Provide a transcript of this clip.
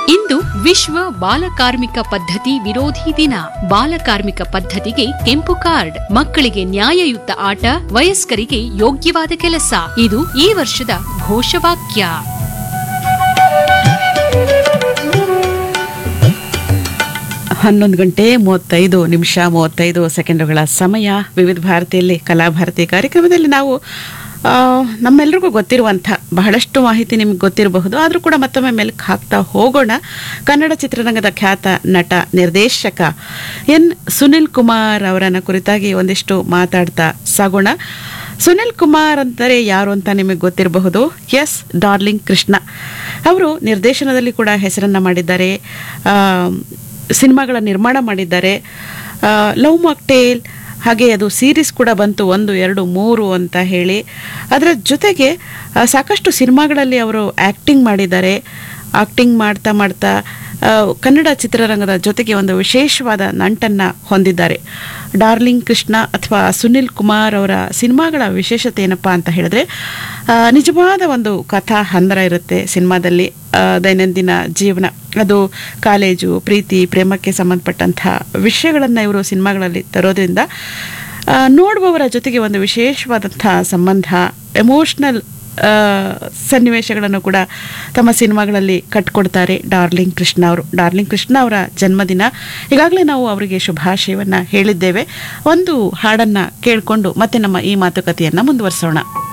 ಇಂದು ವಿಶ್ವ ಬಾಲಕಾರ್ಮಿಕ ಪದ್ಧತಿ ವಿರೋಧಿ ದಿನ ಬಾಲಕಾರ್ಮಿಕ ಪದ್ಧತಿಗೆ ಕೆಂಪು ಕಾರ್ಡ್ ಮಕ್ಕಳಿಗೆ ನ್ಯಾಯಯುತ ಆಟ ವಯಸ್ಕರಿಗೆ ಯೋಗ್ಯವಾದ ಕೆಲಸ ಇದು ಈ ವರ್ಷದ ಘೋಷವಾಕ್ಯ ಹನ್ನೊಂದು ಗಂಟೆ ಮೂವತ್ತೈದು ನಿಮಿಷ ಮೂವತ್ತೈದು ಸೆಕೆಂಡುಗಳ ಸಮಯ ವಿವಿಧ ಭಾರತಿಯಲ್ಲಿ ಕಲಾಭಾರತಿ ಕಾರ್ಯಕ್ರಮದಲ್ಲಿ ನಾವು ಆ, ನಮ್ಮೆಲ್ರಿಗೂ ಗೊತ್ತಿರುವಂಥ ಬಹಳಷ್ಟು ಮಾಹಿತಿ ನಿಮ್ಗೆ ಗೊತ್ತಿರಬಹುದು ಆದರೂ ಕೂಡ ಮತ್ತೊಮ್ಮೆ ಮೆಲುಕು ಹಾಕ್ತಾ ಹೋಗೋಣ ಕನ್ನಡ ಚಿತ್ರರಂಗದ ಖ್ಯಾತ ನಟ ನಿರ್ದೇಶಕ ಎನ್ ಸುನಿಲ್ ಕುಮಾರ್ ಅವರನ್ನ ಕುರಿತಾಗಿ ಒಂದಿಷ್ಟು ಮಾತಾಡ್ತಾ ಸಾಗೋಣ ಸುನಿಲ್ ಕುಮಾರ್ ಅಂತಾರೆ ಯಾರು ಅಂತ ನಿಮಗೆ ಗೊತ್ತಿರಬಹುದು ಎಸ್ ಡಾರ್ಲಿಂಗ್ ಕೃಷ್ಣ ಅವರು ನಿರ್ದೇಶನದಲ್ಲಿ ಕೂಡ ಹೆಸರನ್ನ ಮಾಡಿದ್ದಾರೆ ಆ, ಸಿನಿಮಾಗಳ ನಿರ್ಮಾಣ ಮಾಡಿದ್ದಾರೆ ಲವ್ ಮಾಕ್ಟೇಲ್ ಹಾಗೆ ಅದು ಸೀರೀಸ್ ಕೂಡ ಬಂತು ಒಂದು ಎರಡು ಮೂರು ಅಂತ ಹೇಳಿ ಅದರ ಜೊತೆಗೆ ಆ, ಸಾಕಷ್ಟು ಸಿನಿಮಾಗಳಲ್ಲಿ ಅವರು ಆ್ಯಕ್ಟಿಂಗ್ ಮಾಡಿದ್ದಾರೆ ಆಕ್ಟಿಂಗ್ ಮಾಡ್ತಾ ಮಾಡ್ತಾ ಆ, ಕನ್ನಡ ಚಿತ್ರರಂಗದ ಜೊತೆಗೆ ಒಂದು ವಿಶೇಷವಾದ ನಂಟನ್ನು ಹೊಂದಿದ್ದಾರೆ ಡಾರ್ಲಿಂಗ್ ಕೃಷ್ಣ ಅಥವಾ ಸುನಿಲ್ ಕುಮಾರ್ ಅವರ ಸಿನಿಮಾಗಳ ವಿಶೇಷತೆ ಏನಪ್ಪ ಅಂತ ಹೇಳಿದ್ರೆ ಆ, ನಿಜವಾದ ಒಂದು ಕಥಾ ಹಂದರ ಇರುತ್ತೆ ಸಿನಿಮಾದಲ್ಲಿ ಆ, ದೈನಂದಿನ ಜೀವನ ಅದು ಕಾಲೇಜು ಪ್ರೀತಿ ಪ್ರೇಮಕ್ಕೆ ಸಂಬಂಧಪಟ್ಟಂಥ ವಿಷಯಗಳನ್ನು ಇವರು ಸಿನಿಮಾಗಳಲ್ಲಿ ತರೋದ್ರಿಂದ ಆ, ನೋಡುವವರ ಜೊತೆಗೆ ಒಂದು ವಿಶೇಷವಾದಂಥ ಸಂಬಂಧ ಎಮೋಷ್ನಲ್ ಸನ್ನಿವೇಶಗಳನ್ನು ಕೂಡ ತಮ್ಮ ಸಿನಿಮಾಗಳಲ್ಲಿ ಕಟ್ಕೊಡ್ತಾರೆ ಡಾರ್ಲಿಂಗ್ ಕೃಷ್ಣ ಅವರು ಡಾರ್ಲಿಂಗ್ ಕೃಷ್ಣ ಅವರ ಜನ್ಮದಿನ ಈಗಾಗಲೇ ನಾವು ಅವರಿಗೆ ಶುಭಾಶಯವನ್ನು ಹೇಳಿದ್ದೇವೆ ಒಂದು ಹಾಡನ್ನು ಕೇಳಿಕೊಂಡು ಮತ್ತೆ ನಮ್ಮ ಈ ಮಾತುಕತೆಯನ್ನು ಮುಂದುವರಿಸೋಣ